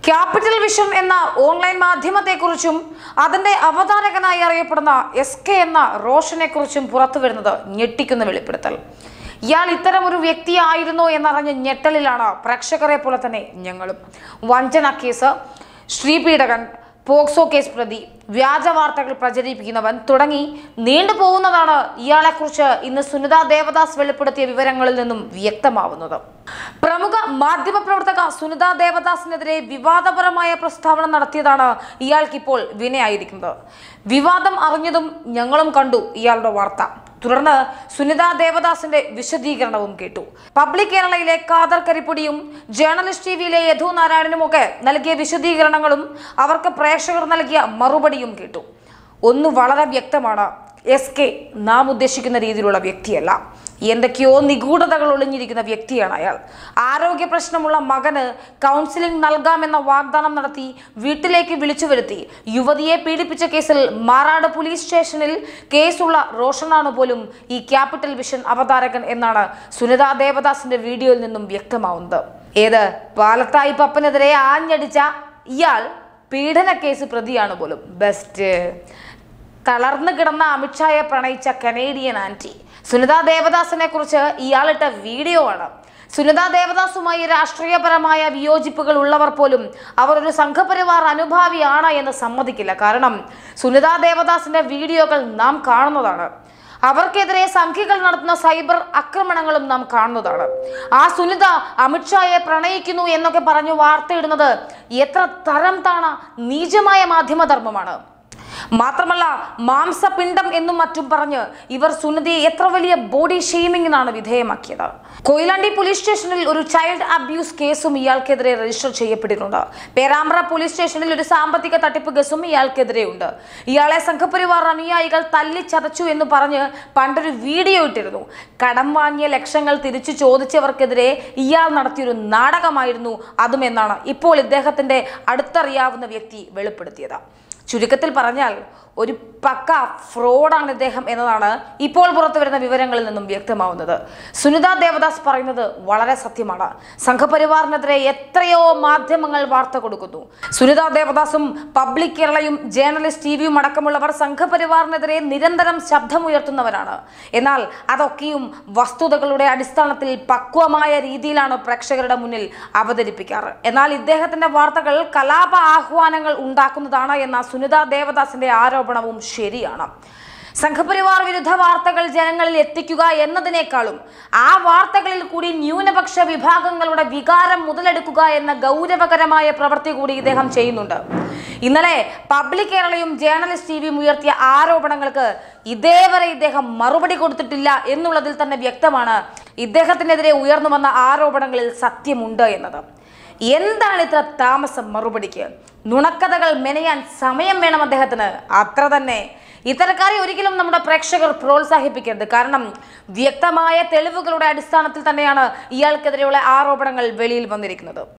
capital vision എന്ന online മാധ്യമത്തെക്കുറിച്ചും അതിന്റെ അവതാരകനായി അറിയപ്പെടുന്ന എസ് കെ എന്ന റോഷനെക്കുറിച്ചും പുറത്തു വരുന്നത് ഞെട്ടിക്കുന്ന വെളിപ്പെടുത്തൽ ഇയാൾ ഇത്തരം ഒരു വ്യക്തിയായിരുന്നോ എന്നറിഞ്ഞ ഞെട്ടലിലാണ് പ്രേക്ഷകരെ പോലെ തന്നെ ഞങ്ങളും വഞ്ചന കേസ് ശ്രീപീഡകൻ പോക്സോ കേസ് പ്രതി വ്യാജ വാർത്തകൾ പ്രചരിപ്പിക്കുന്നവൻ തുടങ്ങി നീണ്ടുപോകുന്നതാണ് ഇയാളെക്കുറിച്ച് ഇന്ന് സുനിത ദേവദാസ് വെളിപ്പെടുത്തിയ വിവരങ്ങളിൽ നിന്നും വ്യക്തമാവുന്നത് പ്രമുഖ മാധ്യമപ്രവർത്തക സുനിത ദേവദാസിനെതിരെ വിവാദപരമായ പ്രസ്താവന നടത്തിയതാണ് ഇയാൾക്കിപ്പോൾ വിനയായിരിക്കുന്നത് വിവാദം അറിഞ്ഞതും ഞങ്ങളും കണ്ടു ഇയാളുടെ വാർത്ത തുടർന്ന് സുനിത ദേവദാസിന്റെ വിശദീകരണവും കേട്ടു പബ്ലിക് കേരളയിലെ കാദർ കരിപ്പൊടിയും ജേർണലിസ്റ്റ് ടി വിയിലെ യദു നാരായണനുമൊക്കെ നൽകിയ വിശദീകരണങ്ങളും അവർക്ക് പ്രേക്ഷകർ നൽകിയ മറുപടിയും കേട്ടു ഒന്ന് വളരെ വ്യക്തമാണ് എസ് കെ നാം ഉദ്ദേശിക്കുന്ന രീതിയിലുള്ള വ്യക്തിയല്ല എന്തൊക്കെയോ നിഗൂഢതകൾ ഒളിഞ്ഞിരിക്കുന്ന വ്യക്തിയാണ് അയാൾ ആരോഗ്യ പ്രശ്നമുള്ള മകന് കൗൺസിലിംഗ് നൽകാമെന്ന വാഗ്ദാനം നടത്തി വീട്ടിലേക്ക് വിളിച്ചു വരുത്തി യുവതിയെ പീഡിപ്പിച്ച കേസിൽ മാറാട് പോലീസ് സ്റ്റേഷനിൽ കേസുള്ള റോഷനാണ് പോലും ഈ ക്യാപിറ്റൽ വിഷൻ അവതാരകൻ എന്നാണ് സുനിത ദേവദാസിന്റെ വീഡിയോയിൽ നിന്നും വ്യക്തമാവുന്നത് ഏത് പാലത്തായി പപ്പനെതിരെ ആഞ്ഞടിച്ച ഇയാൾ പീഡന കേസ് പ്രതിയാണ് പോലും ബെസ്റ്റ് തളർന്നു കിടന്ന അമിത്ഷായെ പ്രണയിച്ച കനേഡിയൻ ആന്റി സുനിത ദേവദാസിനെ കുറിച്ച് ഇയാളിട്ട വീഡിയോ ആണ് സുനിത ദേവദാസുമായി രാഷ്ട്രീയപരമായ വിയോജിപ്പുകൾ ഉള്ളവർ പോലും അവർ ഒരു സംഘപരിവാർ അനുഭാവിയാണ് എന്ന് സമ്മതിക്കില്ല കാരണം സുനിത ദേവദാസിന്റെ വീഡിയോകൾ നാം കാണുന്നതാണ് അവർക്കെതിരെ സംഖ്യകൾ നടത്തുന്ന സൈബർ ആക്രമണങ്ങളും നാം കാണുന്നതാണ് ആ സുനിത അമിത്ഷായെ പ്രണയിക്കുന്നു എന്നൊക്കെ പറഞ്ഞു വാർത്തയിടുന്നത് എത്ര തരം താണ നീചമായ മാധ്യമധർമ്മമാണ് മാത്രമല്ല മാംസപിണ്ഡം എന്നും മറ്റും പറഞ്ഞ് ഇവർ സുനിതയെ എത്ര വലിയ ബോഡി ഷെയ്മിങ്ങിനാണ് വിധേയമാക്കിയത് കൊയിലാണ്ടി പോലീസ് സ്റ്റേഷനിൽ ഒരു ചൈൽഡ് അബ്യൂസ് കേസും ഇയാൾക്കെതിരെ രജിസ്റ്റർ ചെയ്യപ്പെട്ടിട്ടുണ്ട് പേരാമ്പ്ര പോലീസ് സ്റ്റേഷനിൽ ഒരു സാമ്പത്തിക തട്ടിപ്പ് കേസും ഇയാൾക്കെതിരെ ഉണ്ട് ഇയാളെ സംഘപരിവാർ അനുയായികൾ തല്ലിച്ചതച്ചു എന്ന് പറഞ്ഞ് പണ്ടൊരു വീഡിയോ ഇട്ടിരുന്നു കടം വാങ്ങിയ ലക്ഷങ്ങൾ തിരിച്ചു ചോദിച്ചവർക്കെതിരെ ഇയാൾ നടത്തിയൊരു നാടകമായിരുന്നു അതുമെന്നാണ് ഇപ്പോൾ ഇദ്ദേഹത്തിന്റെ അടുത്തറിയാവുന്ന വ്യക്തി വെളിപ്പെടുത്തിയത് ചുരുക്കത്തിൽ പറഞ്ഞാൽ ഒരു പക്ക ഫ്രോഡാണ് ഇദ്ദേഹം എന്നതാണ് ഇപ്പോൾ പുറത്തു വരുന്ന വിവരങ്ങളിൽ നിന്നും വ്യക്തമാവുന്നത് സുനിത ദേവദാസ് പറയുന്നത് വളരെ സത്യമാണ് സംഘപരിവാറിനെതിരെ എത്രയോ മാധ്യമങ്ങൾ വാർത്ത കൊടുക്കുന്നു സുനിത ദേവദാസും പബ്ലിക് കേരളയും ജേർണലിസ്റ്റ് ടി വിയും അടക്കമുള്ളവർ സംഘപരിവാറിനെതിരെ നിരന്തരം ശബ്ദമുയർത്തുന്നവരാണ് എന്നാൽ അതൊക്കെയും വസ്തുതകളുടെ അടിസ്ഥാനത്തിൽ പക്വമായ രീതിയിലാണ് പ്രേക്ഷകരുടെ മുന്നിൽ അവതരിപ്പിക്കാറ് എന്നാൽ ഇദ്ദേഹത്തിന്റെ വാർത്തകൾ കലാപ ആഹ്വാനങ്ങൾ ഉണ്ടാക്കുന്നതാണ് എന്ന സുനിത ദേവദാസിന്റെ ആരോപണവും ശരിയാണ് സംഘപരിവാർ വിരുദ്ധ വാർത്തകൾ ജനങ്ങളിൽ എത്തിക്കുക എന്നതിനേക്കാളും ആ വാർത്തകളിൽ കൂടി ന്യൂനപക്ഷ വിഭാഗങ്ങളുടെ വികാരം മുതലെടുക്കുക എന്ന ഗൗരവകരമായ പ്രവൃത്തി കൂടി ഇദ്ദേഹം ചെയ്യുന്നുണ്ട് ഇന്നലെ പബ്ലിക് കേരളയും ജേർണലിസ്റ്റ് ടി വിയും ഉയർത്തിയ ആരോപണങ്ങൾക്ക് ഇതേവരെ ഇദ്ദേഹം മറുപടി കൊടുത്തിട്ടില്ല എന്നുള്ളതിൽ തന്നെ വ്യക്തമാണ് ഇദ്ദേഹത്തിനെതിരെ ഉയർന്നു വന്ന ആരോപണങ്ങളിൽ സത്യമുണ്ട് എന്നത് എന്താണ് ഇത്ര താമസം മറുപടിക്ക് നുണക്കഥകൾ മെനയാൻ സമയം വേണം അദ്ദേഹത്തിന് അത്ര തന്നെ ഇത്തരക്കാരെ ഒരിക്കലും നമ്മുടെ പ്രേക്ഷകർ പ്രോത്സാഹിപ്പിക്കരുത് കാരണം വ്യക്തമായ തെളിവുകളുടെ അടിസ്ഥാനത്തിൽ തന്നെയാണ് ഇയാൾക്കെതിരെയുള്ള ആരോപണങ്ങൾ വെളിയിൽ വന്നിരിക്കുന്നത്